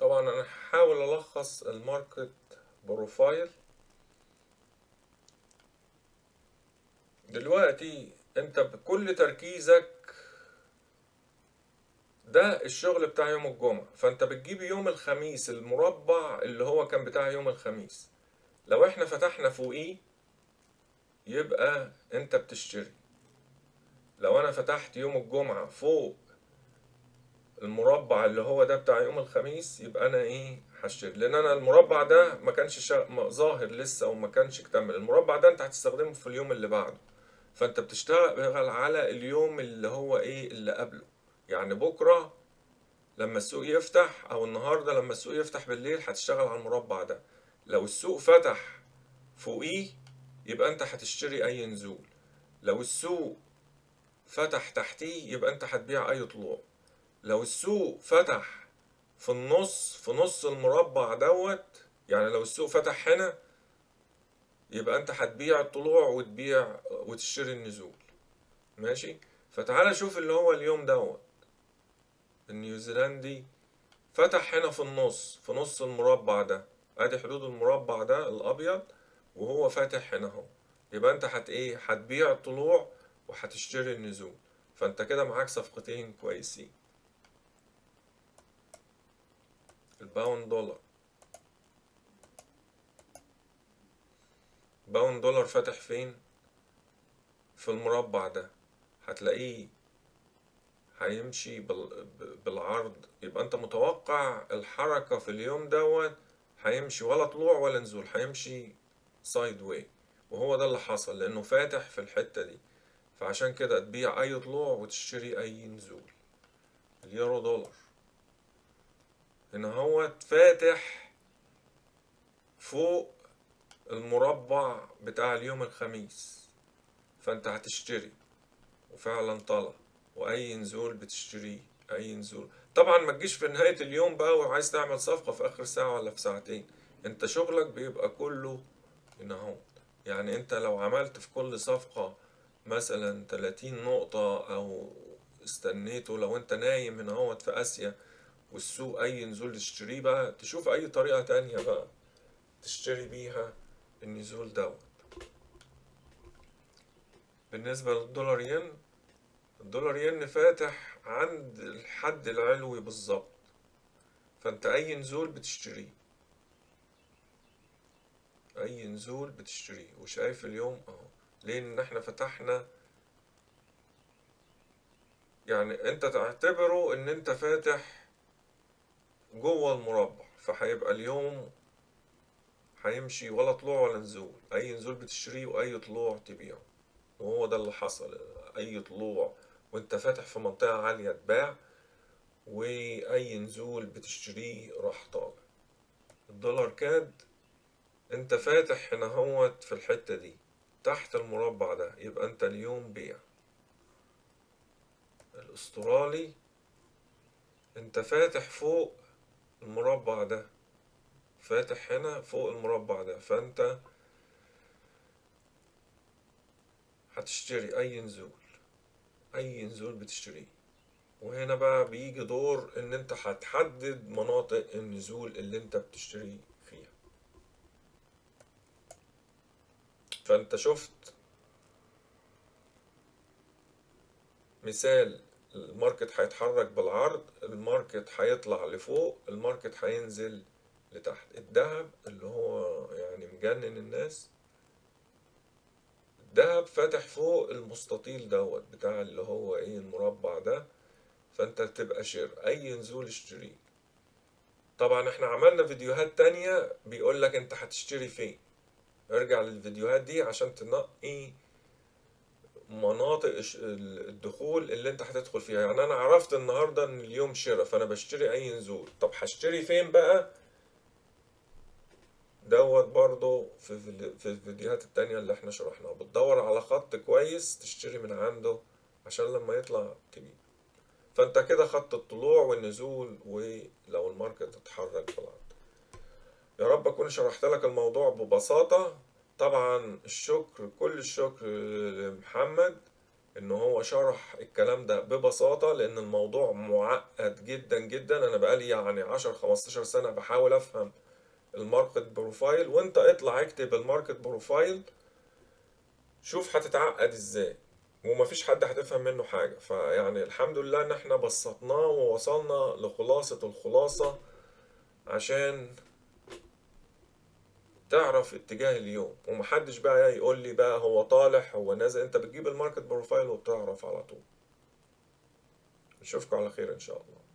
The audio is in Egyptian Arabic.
طبعا انا هحاول الخص الماركت بروفايل دلوقتي انت بكل تركيزك ده الشغل بتاع يوم الجمعة فانت بتجيب يوم الخميس المربع اللي هو كان بتاع يوم الخميس لو احنا فتحنا فوقيه يبقى انت بتشتري لو انا فتحت يوم الجمعة فوق المربع اللي هو ده بتاع يوم الخميس يبقى انا ايه هشتري لان انا المربع ده ما كانش شا... ما- ظاهر لسه وما كانش اكتمل المربع ده انت هتستخدمه في اليوم اللي بعده فانت بتشتغل على اليوم اللي هو ايه اللي قبله يعني بكره لما السوق يفتح او النهارده لما السوق يفتح بالليل هتشتغل على المربع ده لو السوق فتح فوقيه يبقى انت هتشتري اي نزول لو السوق فتح تحتيه يبقى انت هتبيع اي طلوع لو السوق فتح في النص في نص المربع دوت يعني لو السوق فتح هنا يبقى انت هتبيع الطلوع وتبيع وتشتري النزول ماشي فتعالى شوف اللي هو اليوم دوت النيوزيلندي فتح هنا في النص في نص المربع ده ادي حدود المربع ده الابيض وهو فاتح هنا اهو يبقى انت هت ايه هتبيع الطلوع وهتشتري النزول فانت كده معاك صفقتين كويسين الباوند دولار باوند دولار فاتح فين في المربع ده هتلاقيه هيمشي بال- ب- بالعرض يبقى انت متوقع الحركة في اليوم دوت هيمشي ولا طلوع ولا نزول هيمشي سايد واي وهو ده اللي حصل لانه فاتح في الحتة دي فعشان كده تبيع اي طلوع وتشتري اي نزول اليورو دولار هنا هو فاتح فوق المربع بتاع اليوم الخميس فانت هتشتري وفعلا طلع واي نزول بتشتريه اي نزول طبعا ما تجيش في نهاية اليوم بقى وعايز تعمل صفقة في اخر ساعة ولا في ساعتين انت شغلك بيبقى كله هنا اهو يعني انت لو عملت في كل صفقة مثلا 30 نقطة او استنيته لو انت نايم هنا اهوت في اسيا والسوق اي نزول تشتريه بقى تشوف اي طريقة تانية بقى تشتري بيها النزول دوت بالنسبة للدولار ين الدولار ين فاتح عند الحد العلوي بالظبط فانت اي نزول بتشتريه اي نزول بتشتريه وشايف اليوم اهو لان احنا فتحنا يعني انت تعتبره ان انت فاتح جوه المربع فهيبقى اليوم هيمشي ولا طلوع ولا نزول اي نزول بتشتريه واي طلوع تبيعه وهو ده اللي حصل اي طلوع وانت فاتح في منطقة عالية تباع واي نزول بتشتريه راح طالع الدولار كاد انت فاتح هنا هوت في الحتة دي تحت المربع ده يبقى انت اليوم بيع الاسترالي انت فاتح فوق المربع ده فاتح هنا فوق المربع ده فانت هتشتري اي نزول اي نزول بتشتريه وهنا بقى بيجي دور ان انت هتحدد مناطق النزول اللي انت بتشتري فيها فانت شفت مثال الماركت هيتحرك بالعرض الماركت هيطلع لفوق الماركت هينزل لتحت الذهب اللي هو يعني مجنن الناس الدهب فاتح فوق المستطيل دوت بتاع اللي هو ايه المربع ده فانت تبقى شير اي نزول اشتريه طبعا احنا عملنا فيديوهات تانية بيقول لك انت هتشتري فين ارجع للفيديوهات دي عشان تنقي مناطق الش- الدخول اللي انت هتدخل فيها يعني انا عرفت النهارده ان اليوم شراء فانا بشتري اي نزول طب هشتري فين بقى دوت برضو في في في الفيديوهات التانية اللي احنا شرحناها بتدور على خط كويس تشتري من عنده عشان لما يطلع تبيع فانت كده خط الطلوع والنزول ولو الماركت اتحرك بالعرض يا رب اكون شرحت لك الموضوع ببساطة طبعا الشكر كل الشكر لمحمد ان هو شرح الكلام ده ببساطة لان الموضوع معقد جدا جدا انا بقالي يعني 10 15 سنة بحاول افهم الماركت بروفايل وانت اطلع اكتب الماركت بروفايل شوف هتتعقد ازاي ومفيش حد هتفهم منه حاجة فيعني الحمد لله ان احنا بسطناه ووصلنا لخلاصة الخلاصة عشان تعرف اتجاه اليوم ومحدش بقى يقول لي بقى هو طالع هو نازل انت بتجيب الماركت بروفايل وبتعرف على طول نشوفكم على خير ان شاء الله